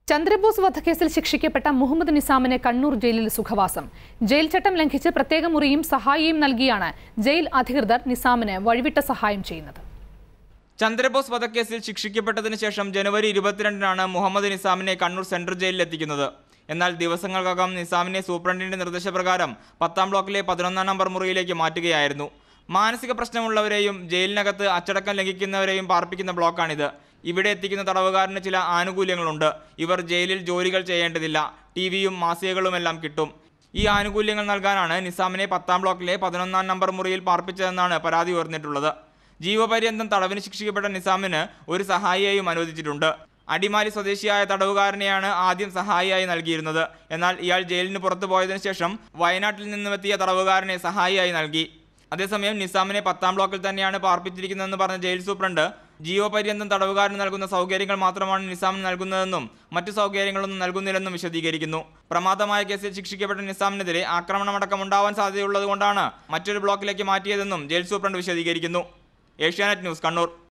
ചന്ദ്രബോസ് വധക്കേസിൽ ശിക്ഷിക്കപ്പെട്ട മുഹമ്മദ് നിസാമിന് കണ്ണൂർ ജയിലിൽ സുഖവാസം ജയിൽ ചട്ടം ലംഘിച്ച് പ്രത്യേക മുറിയും സഹായിയും നൽകിയാണ് ജയിൽ അധികൃതർ നിസാമിന് വഴിവിട്ട സഹായം ചെയ്യുന്നത് ചന്ദ്രബോസ് വധക്കേസിൽ ശിക്ഷിക്കപ്പെട്ടതിന് ശേഷം ജനുവരി ഇരുപത്തിരണ്ടിനാണ് മുഹമ്മദ് നിസാമിനെ കണ്ണൂർ സെൻട്രൽ ജയിലിൽ എത്തിക്കുന്നത് എന്നാൽ ദിവസങ്ങൾക്കകം നിസാമിനെ സൂപ്രണ്ടിന്റെ നിർദ്ദേശപ്രകാരം പത്താം ബ്ലോക്കിലെ പതിനൊന്നാം നമ്പർ മുറിയിലേക്ക് മാറ്റുകയായിരുന്നു മാനസിക പ്രശ്നമുള്ളവരെയും ജയിലിനകത്ത് അച്ചടക്കം ലംഘിക്കുന്നവരെയും പാർപ്പിക്കുന്ന ബ്ലോക്കാണിത് ഇവിടെ എത്തിക്കുന്ന തടവുകാരന് ചില ആനുകൂല്യങ്ങളുണ്ട് ഇവർ ജയിലിൽ ജോലികൾ ചെയ്യേണ്ടതില്ല ടി വിയും മാസികകളുമെല്ലാം കിട്ടും ഈ ആനുകൂല്യങ്ങൾ നൽകാനാണ് നിസാമിനെ പത്താം ബ്ലോക്കിലെ പതിനൊന്നാം നമ്പർ മുറിയിൽ പാർപ്പിച്ചതെന്നാണ് പരാതി ഉയർന്നിട്ടുള്ളത് ജീവപര്യന്തം തടവിന് ശിക്ഷിക്കപ്പെട്ട നിസാമിന് ഒരു സഹായിയെയും അനുവദിച്ചിട്ടുണ്ട് അടിമാലി സ്വദേശിയായ തടവുകാരനെയാണ് ആദ്യം സഹായിയായി നൽകിയിരുന്നത് എന്നാൽ ഇയാൾ ജയിലിന് പുറത്തു പോയതിനു ശേഷം വയനാട്ടിൽ നിന്നുമെത്തിയ തടവുകാരനെ സഹായിയായി നൽകി അതേസമയം നിസാമിനെ പത്താം ബ്ലോക്കിൽ തന്നെയാണ് പാർപ്പിച്ചിരിക്കുന്നതെന്ന് പറഞ്ഞ ജയിൽ സൂപ്രണ്ട് ജീവപര്യന്തം തടവുകാരന് നൽകുന്ന സൗകര്യങ്ങൾ മാത്രമാണ് നിസാമിന് നൽകുന്നതെന്നും മറ്റു സൗകര്യങ്ങളൊന്നും നൽകുന്നില്ലെന്നും വിശദീകരിക്കുന്നു പ്രമാദമായ കേസിൽ ശിക്ഷിക്കപ്പെട്ട നിസാമിനെതിരെ ആക്രമണമടക്കം ഉണ്ടാവാൻ സാധ്യതയുള്ളതുകൊണ്ടാണ് മറ്റൊരു ബ്ലോക്കിലേക്ക് മാറ്റിയതെന്നും ജയിൽ സൂപ്രണ്ട് വിശദീകരിക്കുന്നു ഏഷ്യാനെറ്റ് ന്യൂസ് കണ്ണൂർ